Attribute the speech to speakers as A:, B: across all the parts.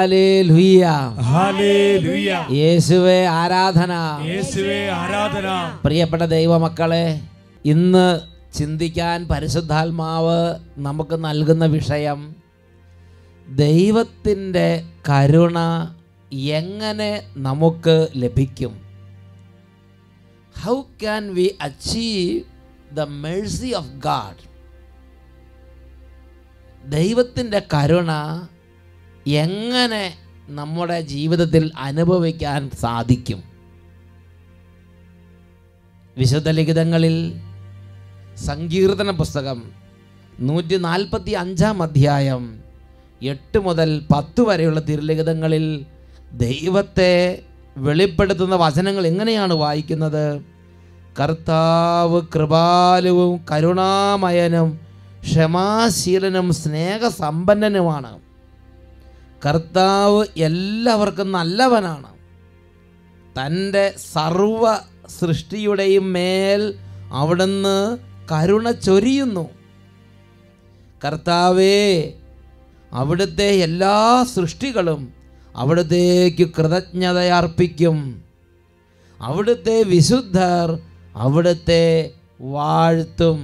A: hallelujah
B: hallelujah
A: യേശുവേ ആരാധന
B: യേശുവേ ആരാധന
A: പ്രിയപ്പെട്ട ദൈവമക്കളെ ഇന്ന് ചിന്തിക്കാൻ പരിശുദ്ധാത്മാവ് നമുക്ക് നൽകുന്ന വിഷയം ദൈവത്തിൻ്റെ കരുണ എങ്ങനെ നമുക്ക് ലഭിക്കും how can we achieve the mercy of God ദൈവത്തിൻ്റെ കരുണ എങ്ങനെ നമ്മുടെ ജീവിതത്തിൽ അനുഭവിക്കാൻ സാധിക്കും വിശുദ്ധ ലിഖിതങ്ങളിൽ സങ്കീർത്തന പുസ്തകം നൂറ്റി നാൽപ്പത്തി അഞ്ചാം അധ്യായം എട്ട് മുതൽ പത്ത് വരെയുള്ള തിരുലിഖിതങ്ങളിൽ ദൈവത്തെ വെളിപ്പെടുത്തുന്ന വചനങ്ങൾ എങ്ങനെയാണ് വായിക്കുന്നത് കർത്താവ് കൃപാലുവും കരുണാമയനും ക്ഷമാശീലനും സ്നേഹസമ്പന്നനുമാണ് കർത്താവ് എല്ലാവർക്കും നല്ലവനാണ് തൻ്റെ സർവ സൃഷ്ടിയുടെയും മേൽ അവിടുന്ന് കരുണ ചൊരിയുന്നു കർത്താവേ അവിടുത്തെ എല്ലാ സൃഷ്ടികളും അവിടുത്തേക്ക് കൃതജ്ഞതയർപ്പിക്കും അവിടുത്തെ വിശുദ്ധർ അവിടുത്തെ വാഴ്ത്തും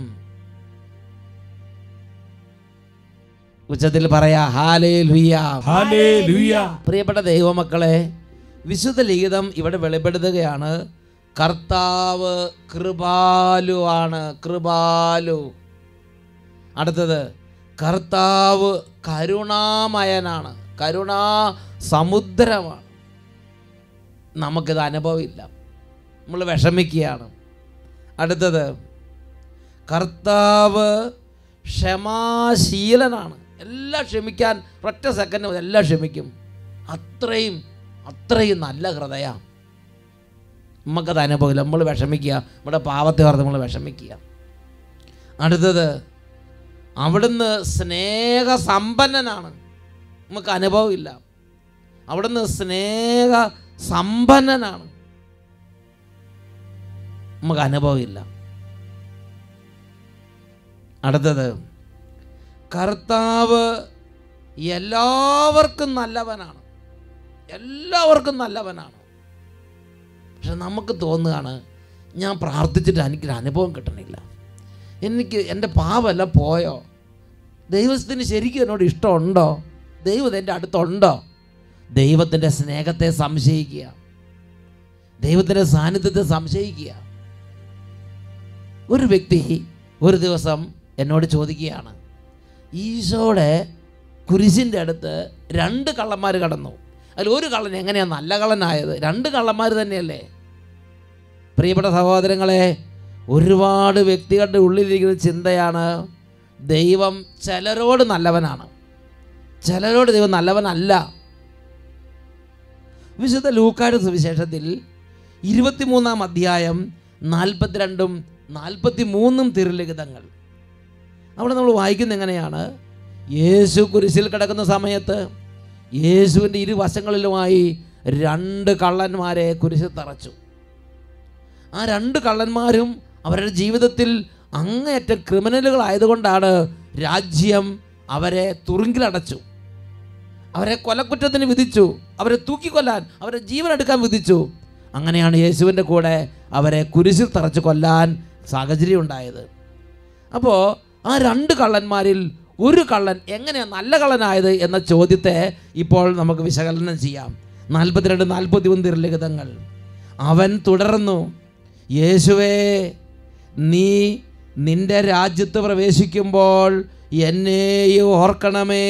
A: ഉച്ചത്തിൽ പറയാ ഹാലേ ലുയ്യ
B: ഹല്ലേലൂയ
A: പ്രിയപ്പെട്ട ദൈവമക്കളെ വിശുദ്ധ ലിഖിതം ഇവിടെ വെളിപ്പെടുത്തുകയാണ് കർത്താവ് കൃപാലുവാണ് കൃപാലു അടുത്തത് കർത്താവ് കരുണാമയനാണ് കരുണാ സമുദ്രമാണ് നമുക്കിത് അനുഭവമില്ല നമ്മൾ വിഷമിക്കുകയാണ് അടുത്തത് കർത്താവ് ക്ഷമാശീലനാണ് എല്ലാം ക്ഷമിക്കാൻ ഒറ്റ സെക്കൻഡ് എല്ലാം ക്ഷമിക്കും അത്രയും അത്രയും നല്ല ഹൃദയം നമുക്കത് അനുഭവമില്ല നമ്മൾ വിഷമിക്കുക നമ്മുടെ പാവത്തെ ഓർത്ത് നമ്മൾ വിഷമിക്കുക അടുത്തത് അവിടുന്ന് സ്നേഹസമ്പന്നനാണ് നമുക്ക് അനുഭവമില്ല അവിടുന്ന് സ്നേഹ സമ്പന്നനാണ് നമുക്ക് അനുഭവമില്ല അടുത്തത് കർത്താവ് എല്ലാവർക്കും നല്ലവനാണ് എല്ലാവർക്കും നല്ലവനാണ് പക്ഷെ നമുക്ക് തോന്നുകയാണ് ഞാൻ പ്രാർത്ഥിച്ചിട്ട് എനിക്കൊരു അനുഭവം കിട്ടണില്ല എനിക്ക് എൻ്റെ പാപമെല്ലാം പോയോ ദൈവത്തിന് ശരിക്കും എന്നോട് ഇഷ്ടമുണ്ടോ ദൈവം എൻ്റെ അടുത്തുണ്ടോ ദൈവത്തിൻ്റെ സ്നേഹത്തെ സംശയിക്കുക ദൈവത്തിൻ്റെ സാന്നിധ്യത്തെ സംശയിക്കുക ഒരു വ്യക്തി ഒരു ദിവസം എന്നോട് ചോദിക്കുകയാണ് ഈശോയുടെ കുരിശിൻ്റെ അടുത്ത് രണ്ട് കള്ളന്മാർ കടന്നു അതിൽ ഒരു കള്ളൻ എങ്ങനെയാണ് നല്ല കള്ളനായത് രണ്ട് കള്ളന്മാർ തന്നെയല്ലേ പ്രിയപ്പെട്ട സഹോദരങ്ങളെ ഒരുപാട് വ്യക്തികളുടെ ഉള്ളിലിരിക്കുന്ന ചിന്തയാണ് ദൈവം ചിലരോട് നല്ലവനാണ് ചിലരോട് ദൈവം നല്ലവനല്ല വിശുദ്ധ ലൂക്കാട് സുവിശേഷത്തിൽ ഇരുപത്തിമൂന്നാം അധ്യായം നാൽപ്പത്തിരണ്ടും നാൽപ്പത്തി മൂന്നും തിരുലിഖിതങ്ങൾ അവിടെ നമ്മൾ വായിക്കുന്നത് എങ്ങനെയാണ് യേശു കുരിശിൽ കിടക്കുന്ന സമയത്ത് യേശുവിൻ്റെ ഇരുവശങ്ങളിലുമായി രണ്ട് കള്ളന്മാരെ കുരിശിൽ തറച്ചു ആ രണ്ട് കള്ളന്മാരും അവരുടെ ജീവിതത്തിൽ അങ്ങേയറ്റം ക്രിമിനലുകളായതുകൊണ്ടാണ് രാജ്യം അവരെ തുറുങ്കിലടച്ചു അവരെ കൊലക്കുറ്റത്തിന് വിധിച്ചു അവരെ തൂക്കിക്കൊല്ലാൻ അവരെ ജീവനെടുക്കാൻ വിധിച്ചു അങ്ങനെയാണ് യേശുവിൻ്റെ കൂടെ അവരെ കുരിശിൽ തറച്ച് കൊല്ലാൻ സാഹചര്യം ഉണ്ടായത് അപ്പോൾ ആ രണ്ട് കള്ളന്മാരിൽ ഒരു കള്ളൻ എങ്ങനെയാണ് നല്ല കള്ളനായത് എന്ന ചോദ്യത്തെ ഇപ്പോൾ നമുക്ക് വിശകലനം ചെയ്യാം നാൽപ്പത്തിരണ്ട് നാൽപ്പത്തി ഒന്ന് തിരലിഖിതങ്ങൾ അവൻ തുടർന്നു യേശുവേ നീ നിന്റെ രാജ്യത്ത് പ്രവേശിക്കുമ്പോൾ എന്നെയും ഓർക്കണമേ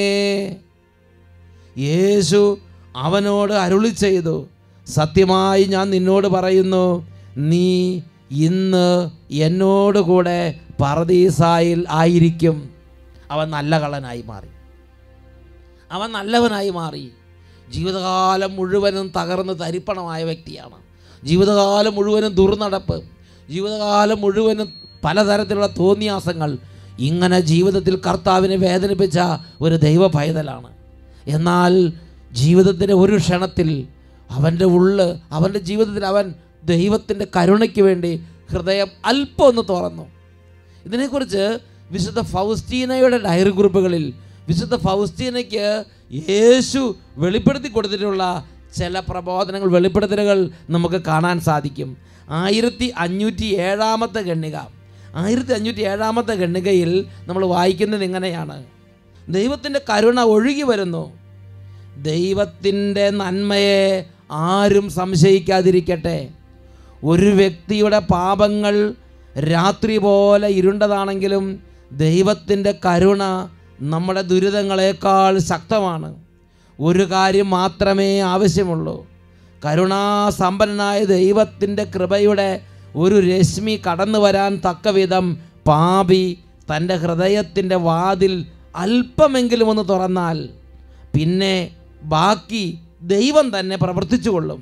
A: യേശു അവനോട് അരുളി ചെയ്തു സത്യമായി ഞാൻ നിന്നോട് പറയുന്നു നീ ഇന്ന് എന്നോട് കൂടെ പറദീസായിൽ ആയിരിക്കും അവൻ നല്ല കള്ളനായി മാറി അവൻ നല്ലവനായി മാറി ജീവിതകാലം മുഴുവനും തകർന്ന് തരിപ്പണമായ വ്യക്തിയാണ് ജീവിതകാലം മുഴുവനും ദുർനടപ്പ് ജീവിതകാലം മുഴുവനും പലതരത്തിലുള്ള തോന്നിയാസങ്ങൾ ഇങ്ങനെ ജീവിതത്തിൽ കർത്താവിനെ വേദനിപ്പിച്ച ഒരു ദൈവ പൈതലാണ് എന്നാൽ ജീവിതത്തിൻ്റെ ഒരു ക്ഷണത്തിൽ അവൻ്റെ ഉള്ള് അവൻ്റെ ജീവിതത്തിൽ അവൻ ദൈവത്തിൻ്റെ കരുണയ്ക്ക് വേണ്ടി ഹൃദയം അല്പം ഒന്ന് തുറന്നു ഇതിനെക്കുറിച്ച് വിശുദ്ധ ഫൗസ്റ്റീനയുടെ ഡയറി കുറിപ്പുകളിൽ വിശുദ്ധ ഫൗസ്റ്റീനയ്ക്ക് യേശു വെളിപ്പെടുത്തി കൊടുത്തിട്ടുള്ള ചില പ്രബോധനങ്ങൾ വെളിപ്പെടുത്തലുകൾ നമുക്ക് കാണാൻ സാധിക്കും ആയിരത്തി അഞ്ഞൂറ്റി ഏഴാമത്തെ ഗണ്ണിക ആയിരത്തി അഞ്ഞൂറ്റി ഏഴാമത്തെ ഗണ്ണികയിൽ നമ്മൾ വായിക്കുന്നത് ഇങ്ങനെയാണ് ദൈവത്തിൻ്റെ കരുണ ഒഴുകി വരുന്നു ദൈവത്തിൻ്റെ നന്മയെ ആരും സംശയിക്കാതിരിക്കട്ടെ ഒരു വ്യക്തിയുടെ പാപങ്ങൾ രാത്രി പോലെ ഇരുണ്ടതാണെങ്കിലും ദൈവത്തിൻ്റെ കരുണ നമ്മുടെ ദുരിതങ്ങളെക്കാൾ ശക്തമാണ് ഒരു കാര്യം മാത്രമേ ആവശ്യമുള്ളൂ കരുണാസമ്പന്നനായ ദൈവത്തിൻ്റെ കൃപയുടെ ഒരു രശ്മി കടന്നു വരാൻ തക്കവിധം പാപി തൻ്റെ ഹൃദയത്തിൻ്റെ വാതിൽ അല്പമെങ്കിലും ഒന്ന് തുറന്നാൽ പിന്നെ ബാക്കി ദൈവം തന്നെ പ്രവർത്തിച്ചു കൊള്ളും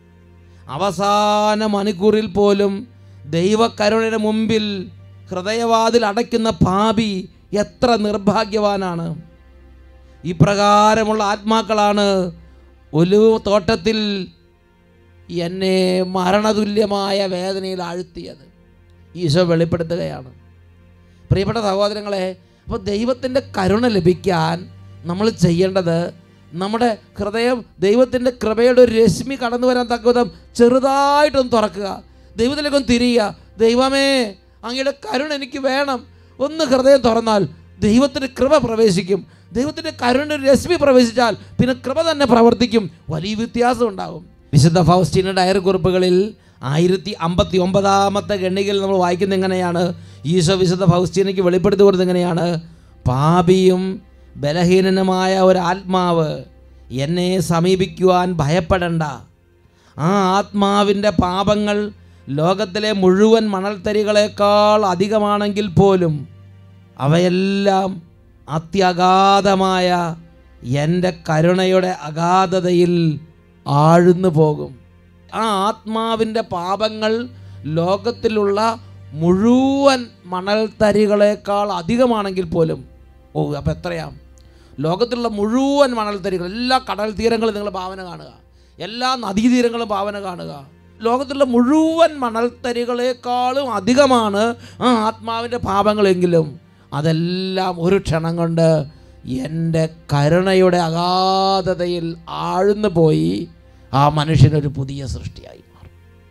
A: അവസാന മണിക്കൂറിൽ പോലും ദൈവകരുണയുടെ മുമ്പിൽ ഹൃദയവാതിൽ അടയ്ക്കുന്ന പാപി എത്ര നിർഭാഗ്യവാനാണ് ഇപ്രകാരമുള്ള ആത്മാക്കളാണ് ഒരു തോട്ടത്തിൽ എന്നെ മരണതുല്യമായ വേദനയിൽ ആഴ്ത്തിയത് ഈശോ വെളിപ്പെടുത്തുകയാണ് പ്രിയപ്പെട്ട സഹോദരങ്ങളെ അപ്പോൾ ദൈവത്തിൻ്റെ കരുണ ലഭിക്കാൻ നമ്മൾ ചെയ്യേണ്ടത് നമ്മുടെ ഹൃദയം ദൈവത്തിൻ്റെ കൃപയുടെ ഒരു രശ്മി കടന്നു വരാൻ തക്കവിധം ചെറുതായിട്ടൊന്ന് തുറക്കുക ദൈവത്തിലേക്കൊന്ന് തിരിയുക ദൈവമേ അങ്ങയുടെ കരുണ എനിക്ക് വേണം ഒന്ന് ഹൃദയം തുറന്നാൽ ദൈവത്തിൻ്റെ കൃപ പ്രവേശിക്കും ദൈവത്തിൻ്റെ കരുണ ഒരു രശ്മി പ്രവേശിച്ചാൽ പിന്നെ കൃപ തന്നെ പ്രവർത്തിക്കും വലിയ വ്യത്യാസം ഉണ്ടാകും വിശുദ്ധ ഫൗസ്റ്റീന ഡയറി കുറിപ്പുകളിൽ ആയിരത്തി അമ്പത്തി ഒമ്പതാമത്തെ ഗണ്ണികയിൽ നമ്മൾ വായിക്കുന്നത് എങ്ങനെയാണ് ഈശോ വിശുദ്ധ ഫൗസ്റ്റീനയ്ക്ക് വെളിപ്പെടുത്തി കൊടുത്തത് എങ്ങനെയാണ് പാപിയും ബലഹീനനുമായ ഒരു ആത്മാവ് എന്നെ സമീപിക്കുവാൻ ഭയപ്പെടണ്ട ആ ആത്മാവിൻ്റെ പാപങ്ങൾ ലോകത്തിലെ മുഴുവൻ മണൽത്തരികളെക്കാൾ അധികമാണെങ്കിൽ പോലും അവയെല്ലാം അത്യഗാധമായ എൻ്റെ കരുണയുടെ അഗാധതയിൽ ആഴ്ന്നു പോകും ആ ആത്മാവിൻ്റെ പാപങ്ങൾ ലോകത്തിലുള്ള മുഴുവൻ മണൽത്തരികളെക്കാൾ അധികമാണെങ്കിൽ പോലും ഓ അപ്പോൾ എത്രയാ ലോകത്തിലുള്ള മുഴുവൻ മണൽത്തരികൾ എല്ലാ കടൽ തീരങ്ങളും നിങ്ങൾ ഭാവന കാണുക എല്ലാ നദീതീരങ്ങളും ഭാവന കാണുക ലോകത്തിലുള്ള മുഴുവൻ മണൽത്തരികളെക്കാളും അധികമാണ് ആ ആത്മാവിൻ്റെ പാപങ്ങളെങ്കിലും അതെല്ലാം ഒരു ക്ഷണം കൊണ്ട് എൻ്റെ കരുണയുടെ അഗാധതയിൽ ആഴ്ന്നു പോയി ആ മനുഷ്യനൊരു പുതിയ സൃഷ്ടിയായി മാറും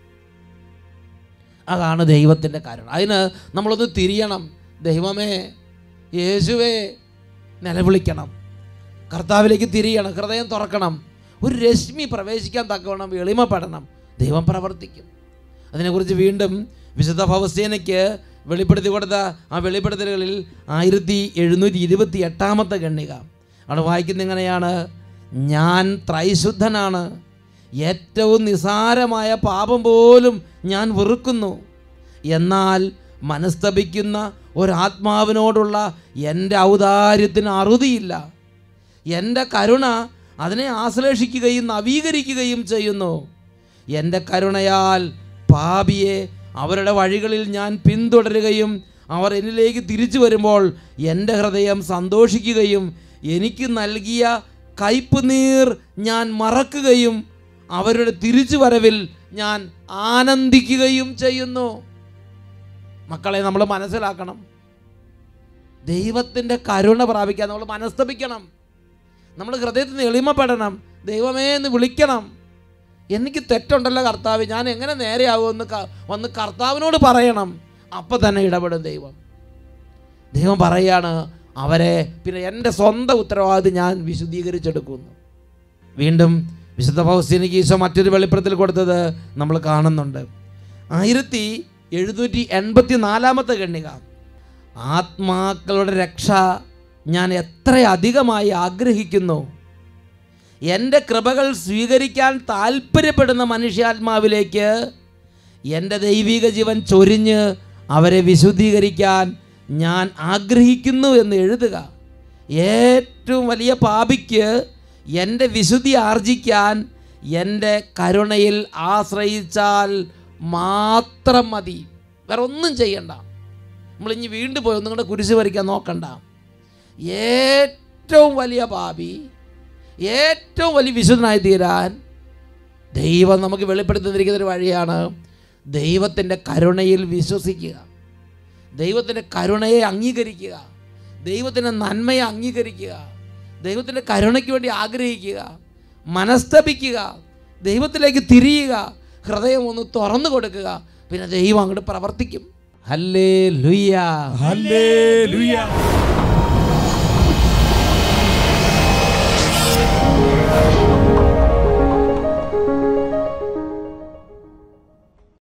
A: അതാണ് ദൈവത്തിൻ്റെ കരുണ അതിന് നമ്മളൊന്ന് തിരിയണം ദൈവമേ യേശുവേ നിലവിളിക്കണം കർത്താവിലേക്ക് തിരിയണം ഹൃദയം തുറക്കണം ഒരു രശ്മി പ്രവേശിക്കാൻ തക്കവണ്ണം എളിമപ്പെടണം ദൈവം പ്രവർത്തിക്കും അതിനെക്കുറിച്ച് വീണ്ടും വിശുദ്ധ ഭവസേനയ്ക്ക് വെളിപ്പെടുത്തി കൊടുത്ത ആ വെളിപ്പെടുത്തലുകളിൽ ആയിരത്തി എഴുന്നൂറ്റി ഇരുപത്തി എട്ടാമത്തെ ഗണ്ണിക അവിടെ വായിക്കുന്ന എങ്ങനെയാണ് ഞാൻ ത്രൈശുദ്ധനാണ് ഏറ്റവും നിസാരമായ പാപം പോലും ഞാൻ വെറുക്കുന്നു എന്നാൽ മനസ്തപിക്കുന്ന ഒരാത്മാവിനോടുള്ള എൻ്റെ ഔദാര്യത്തിന് അറുതിയില്ല എൻ്റെ കരുണ അതിനെ ആശ്ലേഷിക്കുകയും നവീകരിക്കുകയും ചെയ്യുന്നു എൻ്റെ കരുണയാൽ പാപിയെ അവരുടെ വഴികളിൽ ഞാൻ പിന്തുടരുകയും അവർ എന്നിലേക്ക് തിരിച്ചു വരുമ്പോൾ എൻ്റെ ഹൃദയം സന്തോഷിക്കുകയും എനിക്ക് നൽകിയ കയ്പ് നീർ ഞാൻ മറക്കുകയും അവരുടെ തിരിച്ചു വരവിൽ ഞാൻ ആനന്ദിക്കുകയും ചെയ്യുന്നു മക്കളെ നമ്മൾ മനസ്സിലാക്കണം ദൈവത്തിൻ്റെ കരുണ പ്രാപിക്കാൻ നമ്മൾ മനസ്തപിക്കണം നമ്മൾ ഹൃദയത്തിൽ നിന്ന് എളിമപ്പെടണം ദൈവമേ എന്ന് വിളിക്കണം എനിക്ക് തെറ്റുണ്ടല്ലോ കർത്താവ് ഞാൻ എങ്ങനെ നേരെയാകുമെന്ന് ക- വന്ന് കർത്താവിനോട് പറയണം അപ്പം തന്നെ ഇടപെടും ദൈവം ദൈവം പറയാണ് അവരെ പിന്നെ എൻ്റെ സ്വന്തം ഉത്തരവാദിത്വം ഞാൻ വിശുദ്ധീകരിച്ചെടുക്കുന്നു വീണ്ടും വിശുദ്ധ ഫൗസ്തീനിക്ക് ഈശോ മറ്റൊരു വെളിപ്പെടുത്തൽ കൊടുത്തത് നമ്മൾ കാണുന്നുണ്ട് ആയിരത്തി എഴുന്നൂറ്റി എൺപത്തി നാലാമത്തെ ഗണ്ണിക ആത്മാക്കളുടെ രക്ഷ ഞാൻ എത്ര അധികമായി ആഗ്രഹിക്കുന്നു എൻ്റെ കൃപകൾ സ്വീകരിക്കാൻ താല്പര്യപ്പെടുന്ന മനുഷ്യാത്മാവിലേക്ക് എൻ്റെ ദൈവിക ജീവൻ ചൊരിഞ്ഞ് അവരെ വിശുദ്ധീകരിക്കാൻ ഞാൻ ആഗ്രഹിക്കുന്നു എന്ന് എഴുതുക ഏറ്റവും വലിയ പാപിക്ക് എൻ്റെ വിശുദ്ധി ആർജിക്കാൻ എൻ്റെ കരുണയിൽ ആശ്രയിച്ചാൽ മാത്രം മതി വേറെ ഒന്നും ചെയ്യണ്ട നമ്മളിഞ്ഞ് വീണ്ടും പോയി ഒന്നും കൂടെ കുരിശ് വരയ്ക്കാൻ നോക്കണ്ട ഏറ്റവും വലിയ പാപി ഏറ്റവും വലിയ വിശുദ്ധനായി തീരാൻ ദൈവം നമുക്ക് വെളിപ്പെടുത്തി തന്നിരിക്കുന്ന ഒരു വഴിയാണ് ദൈവത്തിൻ്റെ കരുണയിൽ വിശ്വസിക്കുക ദൈവത്തിൻ്റെ കരുണയെ അംഗീകരിക്കുക ദൈവത്തിൻ്റെ നന്മയെ അംഗീകരിക്കുക ദൈവത്തിൻ്റെ കരുണയ്ക്ക് വേണ്ടി ആഗ്രഹിക്കുക മനസ്തപിക്കുക ദൈവത്തിലേക്ക് തിരിയുക ഹൃദയം ഒന്ന് തുറന്നു കൊടുക്കുക പിന്നെ ദൈവം അങ്ങോട്ട് പ്രവർത്തിക്കും ഹല്ലേ ലുയ്യ
B: ഹല്ലേലൂയ